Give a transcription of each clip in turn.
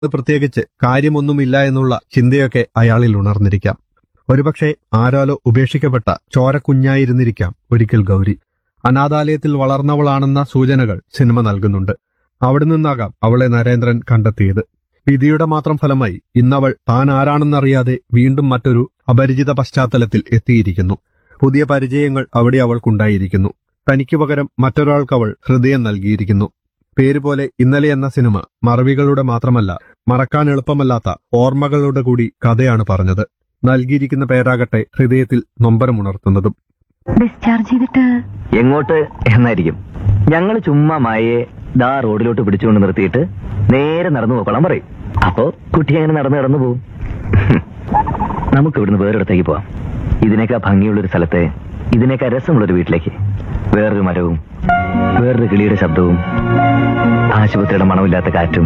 പ്രത്യേകിച്ച് കാര്യമൊന്നുമില്ല എന്നുള്ള ചിന്തയൊക്കെ അയാളിൽ ഉണർന്നിരിക്കാം ഒരുപക്ഷെ ആരാലോ ഉപേക്ഷിക്കപ്പെട്ട ചോരക്കുഞ്ഞായിരുന്നിരിക്കാം ഒരിക്കൽ ഗൗരി അനാഥാലയത്തിൽ വളർന്നവളാണെന്ന സൂചനകൾ സിനിമ നൽകുന്നുണ്ട് അവിടെ നിന്നാകാം അവളെ നരേന്ദ്രൻ കണ്ടെത്തിയത് വിധിയുടെ മാത്രം ഫലമായി ഇന്നവൾ താൻ ആരാണെന്നറിയാതെ വീണ്ടും മറ്റൊരു അപരിചിത പശ്ചാത്തലത്തിൽ എത്തിയിരിക്കുന്നു പുതിയ പരിചയങ്ങൾ അവിടെ അവൾക്കുണ്ടായിരിക്കുന്നു തനിക്ക് പകരം മറ്റൊരാൾക്ക് അവൾ ഹൃദയം നൽകിയിരിക്കുന്നു പേരുപോലെ ഇന്നലെ എന്ന സിനിമ മറവികളുടെ മാത്രമല്ല മറക്കാൻ എളുപ്പമല്ലാത്ത ഓർമ്മകളുടെ കൂടി കഥയാണ് പറഞ്ഞത് നൽകിയിരിക്കുന്ന പേരാകട്ടെ ഹൃദയത്തിൽ നൊമ്പരമുണർത്തുന്നതും ഡിസ്ചാർജ് ചെയ്തിട്ട് എങ്ങോട്ട് എന്നായിരിക്കും ഞങ്ങൾ ചുമ്മാ മായയെ ദാ റോഡിലോട്ട് പിടിച്ചുകൊണ്ട് നിർത്തിയിട്ട് നേരെ നടന്നു പോക്കോളാൻ പറയും അപ്പോ കുട്ടി അങ്ങനെ നടന്നു നടന്നു പോവും നമുക്ക് ഇവിടുന്ന് വേറൊരിടത്തേക്ക് പോവാം ഇതിനേക്കാ ഭംഗിയുള്ളൊരു സ്ഥലത്തെ ഇതിനേക്കാ രസമുള്ളൊരു വീട്ടിലേക്ക് വേറൊരു മരവും വേറൊരു കിളിയുടെ ശബ്ദവും ആശുപത്രിയുടെ മണമില്ലാത്ത കാറ്റും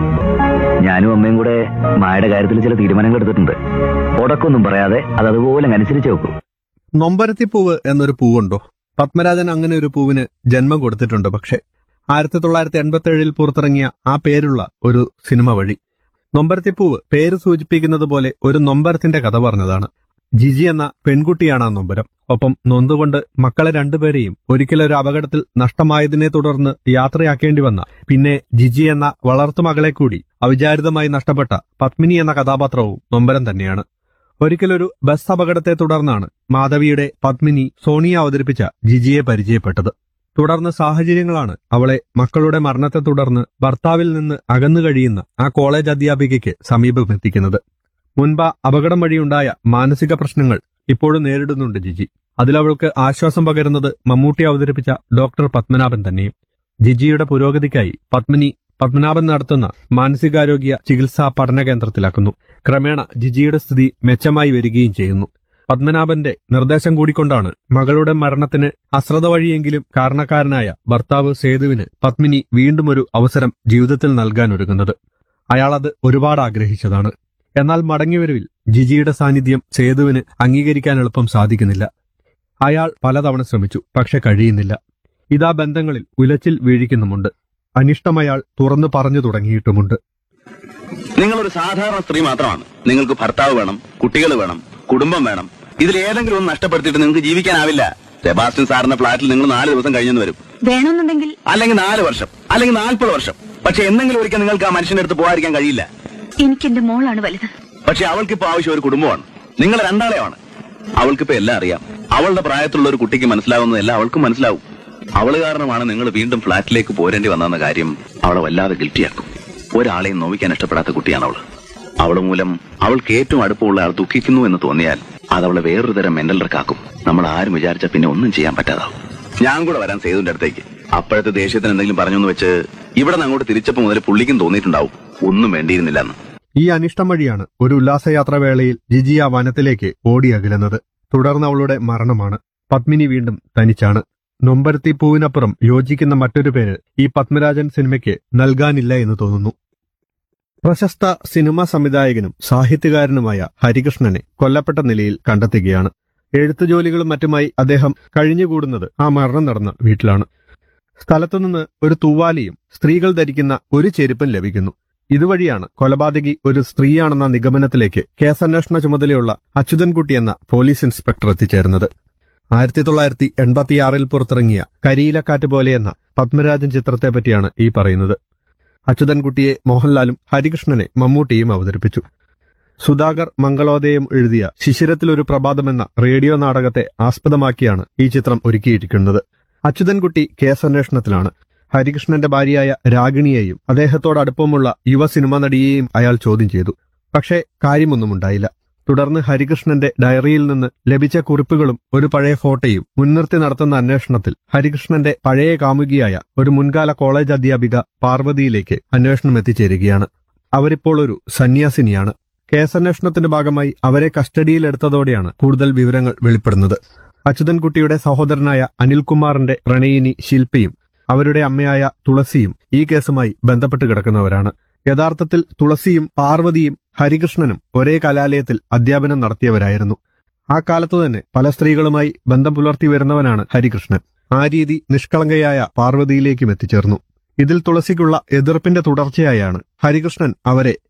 ഞാനും അമ്മയും കൂടെ മായയുടെ കാര്യത്തിൽ ചില തീരുമാനങ്ങൾ എടുത്തിട്ടുണ്ട് ഉടക്കൊന്നും പറയാതെ അത് അതുപോലെ അങ്ങ് അനുസരിച്ച് വെക്കും നൊമ്പരത്തിപ്പൂവ് എന്നൊരു പൂവുണ്ടോ പത്മരാജൻ അങ്ങനെ ഒരു പൂവിന് ജന്മം കൊടുത്തിട്ടുണ്ട് പക്ഷെ ആയിരത്തി തൊള്ളായിരത്തി എൺപത്തി ഏഴിൽ പുറത്തിറങ്ങിയ ആ പേരുള്ള ഒരു സിനിമ വഴി നൊമ്പരത്തിപ്പൂവ് പേര് സൂചിപ്പിക്കുന്നത് പോലെ ഒരു നൊമ്പരത്തിന്റെ കഥ പറഞ്ഞതാണ് ജിജി എന്ന പെൺകുട്ടിയാണ് ആ നൊമ്പരം ഒപ്പം നൊന്തുകൊണ്ട് മക്കളെ രണ്ടുപേരെയും ഒരിക്കലൊരു അപകടത്തിൽ നഷ്ടമായതിനെ തുടർന്ന് യാത്രയാക്കേണ്ടി വന്ന പിന്നെ ജിജി എന്ന വളർത്തുമകളെ കൂടി അവിചാരിതമായി നഷ്ടപ്പെട്ട പത്മിനി എന്ന കഥാപാത്രവും നൊമ്പരം തന്നെയാണ് ഒരിക്കലൊരു ബസ് അപകടത്തെ തുടർന്നാണ് മാധവിയുടെ പത്മിനി സോണിയ അവതരിപ്പിച്ച ജിജിയെ പരിചയപ്പെട്ടത് തുടർന്ന് സാഹചര്യങ്ങളാണ് അവളെ മക്കളുടെ മരണത്തെ തുടർന്ന് ഭർത്താവിൽ നിന്ന് അകന്നു കഴിയുന്ന ആ കോളേജ് അധ്യാപികയ്ക്ക് സമീപമെത്തിക്കുന്നത് മുൻപ് അപകടം വഴിയുണ്ടായ മാനസിക പ്രശ്നങ്ങൾ ഇപ്പോഴും നേരിടുന്നുണ്ട് ജിജി അതിലവൾക്ക് ആശ്വാസം പകരുന്നത് മമ്മൂട്ടി അവതരിപ്പിച്ച ഡോക്ടർ പത്മനാഭൻ തന്നെയും ജിജിയുടെ പുരോഗതിക്കായി പത്മിനി പത്മനാഭൻ നടത്തുന്ന മാനസികാരോഗ്യ ചികിത്സാ പഠന കേന്ദ്രത്തിലാക്കുന്നു ക്രമേണ ജിജിയുടെ സ്ഥിതി മെച്ചമായി വരികയും ചെയ്യുന്നു പത്മനാഭന്റെ നിർദ്ദേശം കൂടിക്കൊണ്ടാണ് മകളുടെ മരണത്തിന് അശ്രദ്ധ വഴിയെങ്കിലും കാരണക്കാരനായ ഭർത്താവ് സേതുവിന് പത്മിനി വീണ്ടും ഒരു അവസരം ജീവിതത്തിൽ നൽകാനൊരുങ്ങുന്നത് അയാളത് ഒരുപാട് ആഗ്രഹിച്ചതാണ് എന്നാൽ മടങ്ങിവരവിൽ ജിജിയുടെ സാന്നിധ്യം സേതുവിന് അംഗീകരിക്കാൻ എളുപ്പം സാധിക്കുന്നില്ല അയാൾ പലതവണ ശ്രമിച്ചു പക്ഷെ കഴിയുന്നില്ല ഇതാ ബന്ധങ്ങളിൽ ഉലച്ചിൽ വീഴിക്കുന്നുമുണ്ട് അനിഷ്ടമയാൾ തുറന്നു പറഞ്ഞു തുടങ്ങിയിട്ടുമുണ്ട് നിങ്ങളൊരു സാധാരണ സ്ത്രീ മാത്രമാണ് നിങ്ങൾക്ക് ഭർത്താവ് വേണം കുട്ടികൾ വേണം കുടുംബം വേണം ഇതിൽ ഏതെങ്കിലും ഒന്ന് നഷ്ടപ്പെടുത്തിയിട്ട് നിങ്ങൾക്ക് ജീവിക്കാനാവില്ല സെബാസ്റ്റ്യൻ സാറിന്റെ ഫ്ളാറ്റിൽ നിങ്ങൾ നാല് ദിവസം കഴിഞ്ഞെന്ന് വരും വേണമെന്നുണ്ടെങ്കിൽ അല്ലെങ്കിൽ നാല് വർഷം അല്ലെങ്കിൽ നാൽപ്പത് വർഷം പക്ഷെ എന്തെങ്കിലും ഒരിക്കൽ നിങ്ങൾക്ക് ആ മനുഷ്യന്റെ അടുത്ത് പോകാതിരിക്കാൻ കഴിയില്ല എനിക്ക് എന്റെ മോളാണ് വലുത് പക്ഷെ അവൾക്കിപ്പോ ആവശ്യം ഒരു കുടുംബമാണ് നിങ്ങൾ രണ്ടാളെയാണ് അവൾക്കിപ്പോ എല്ലാം അറിയാം അവളുടെ പ്രായത്തിലുള്ള ഒരു കുട്ടിക്ക് മനസ്സിലാവുന്നതെല്ലാം അവൾക്കും മനസ്സിലാവും അവള് കാരണമാണ് നിങ്ങൾ വീണ്ടും ഫ്ളാറ്റിലേക്ക് പോരേണ്ടി വന്നെന്ന കാര്യം അവളെ വല്ലാതെ ഗിൽറ്റിയാക്കും ഒരാളെയും നോവിക്കാൻ ഇഷ്ടപ്പെടാത്ത കുട്ടിയാണ് അവള് അവള് മൂലം അവൾക്ക് ഏറ്റവും അടുപ്പമുള്ള ആൾ ദുഃഖിക്കുന്നു എന്ന് തോന്നിയാൽ അത് അവളെ വേറൊരു തരം മെന്റൽ റക്കാക്കും നമ്മൾ ആരും വിചാരിച്ച പിന്നെ ഒന്നും ചെയ്യാൻ പറ്റാതാവും ഞാൻ കൂടെ വരാൻ സേതുവിന്റെ അടുത്തേക്ക് അപ്പോഴത്തെ ദേഷ്യത്തിന് എന്തെങ്കിലും പറഞ്ഞെന്ന് വെച്ച് ഇവിടെ നിന്ന് അങ്ങോട്ട് തിരിച്ചപ്പോ മുതൽ പുള്ളിക്കും തോന്നിയിട്ടുണ്ടാവും ഒന്നും വേണ്ടിയിരുന്നില്ലെന്ന് ഈ അനിഷ്ടം വഴിയാണ് ഒരു ഉല്ലാസയാത്ര വേളയിൽ ജിജി ആ വനത്തിലേക്ക് ഓടി അകലുന്നത് തുടർന്ന് അവളുടെ മരണമാണ് പത്മിനി വീണ്ടും തനിച്ചാണ് നൊമ്പരത്തി പൂവിനപ്പുറം യോജിക്കുന്ന മറ്റൊരു പേര് ഈ പത്മരാജൻ സിനിമയ്ക്ക് നൽകാനില്ല എന്ന് തോന്നുന്നു പ്രശസ്ത സിനിമാ സംവിധായകനും സാഹിത്യകാരനുമായ ഹരികൃഷ്ണനെ കൊല്ലപ്പെട്ട നിലയിൽ കണ്ടെത്തുകയാണ് എഴുത്തു ജോലികളും മറ്റുമായി അദ്ദേഹം കഴിഞ്ഞുകൂടുന്നത് ആ മരണം നടന്ന വീട്ടിലാണ് സ്ഥലത്തുനിന്ന് ഒരു തൂവാലിയും സ്ത്രീകൾ ധരിക്കുന്ന ഒരു ചെരുപ്പും ലഭിക്കുന്നു ഇതുവഴിയാണ് കൊലപാതകി ഒരു സ്ത്രീയാണെന്ന നിഗമനത്തിലേക്ക് കേസന്വേഷണ ചുമതലയുള്ള അച്യുതൻകുട്ടി എന്ന പോലീസ് ഇൻസ്പെക്ടർ എത്തിച്ചേർന്നത് ആയിരത്തി തൊള്ളായിരത്തി എൺപത്തിയാറിൽ പുറത്തിറങ്ങിയ കരിയിലക്കാറ്റ് പോലെ എന്ന പത്മരാജൻ ചിത്രത്തെ പറ്റിയാണ് ഈ പറയുന്നത് അച്യുതൻകുട്ടിയെ മോഹൻലാലും ഹരികൃഷ്ണനെ മമ്മൂട്ടിയും അവതരിപ്പിച്ചു സുധാകർ മംഗളോദയം എഴുതിയ ശിശിരത്തിലൊരു പ്രഭാതം എന്ന റേഡിയോ നാടകത്തെ ആസ്പദമാക്കിയാണ് ഈ ചിത്രം ഒരുക്കിയിരിക്കുന്നത് അച്യുതൻകുട്ടി കേസന്വേഷണത്തിലാണ് ഹരികൃഷ്ണന്റെ ഭാര്യയായ രാഗിണിയെയും അദ്ദേഹത്തോട് അടുപ്പമുള്ള യുവ സിനിമാ നടിയെയും അയാൾ ചോദ്യം ചെയ്തു പക്ഷേ കാര്യമൊന്നുമുണ്ടായില്ല തുടർന്ന് ഹരികൃഷ്ണന്റെ ഡയറിയിൽ നിന്ന് ലഭിച്ച കുറിപ്പുകളും ഒരു പഴയ ഫോട്ടോയും മുൻനിർത്തി നടത്തുന്ന അന്വേഷണത്തിൽ ഹരികൃഷ്ണന്റെ പഴയ കാമുകിയായ ഒരു മുൻകാല കോളേജ് അധ്യാപിക പാർവതിയിലേക്ക് അന്വേഷണം എത്തിച്ചേരുകയാണ് അവരിപ്പോൾ ഒരു സന്യാസിനിയാണ് കേസന്വേഷണത്തിന്റെ ഭാഗമായി അവരെ കസ്റ്റഡിയിലെടുത്തതോടെയാണ് കൂടുതൽ വിവരങ്ങൾ വെളിപ്പെടുന്നത് അച്യുതൻകുട്ടിയുടെ സഹോദരനായ അനിൽകുമാറിന്റെ പ്രണയിനി ശില്പയും അവരുടെ അമ്മയായ തുളസിയും ഈ കേസുമായി ബന്ധപ്പെട്ട് കിടക്കുന്നവരാണ് യഥാർത്ഥത്തിൽ തുളസിയും പാർവതിയും ഹരികൃഷ്ണനും ഒരേ കലാലയത്തിൽ അധ്യാപനം നടത്തിയവരായിരുന്നു ആ കാലത്തു തന്നെ പല സ്ത്രീകളുമായി ബന്ധം പുലർത്തി വരുന്നവനാണ് ഹരികൃഷ്ണൻ ആ രീതി നിഷ്കളങ്കയായ പാർവതിയിലേക്കും എത്തിച്ചേർന്നു ഇതിൽ തുളസിക്കുള്ള എതിർപ്പിന്റെ തുടർച്ചയായാണ് ഹരികൃഷ്ണൻ അവരെ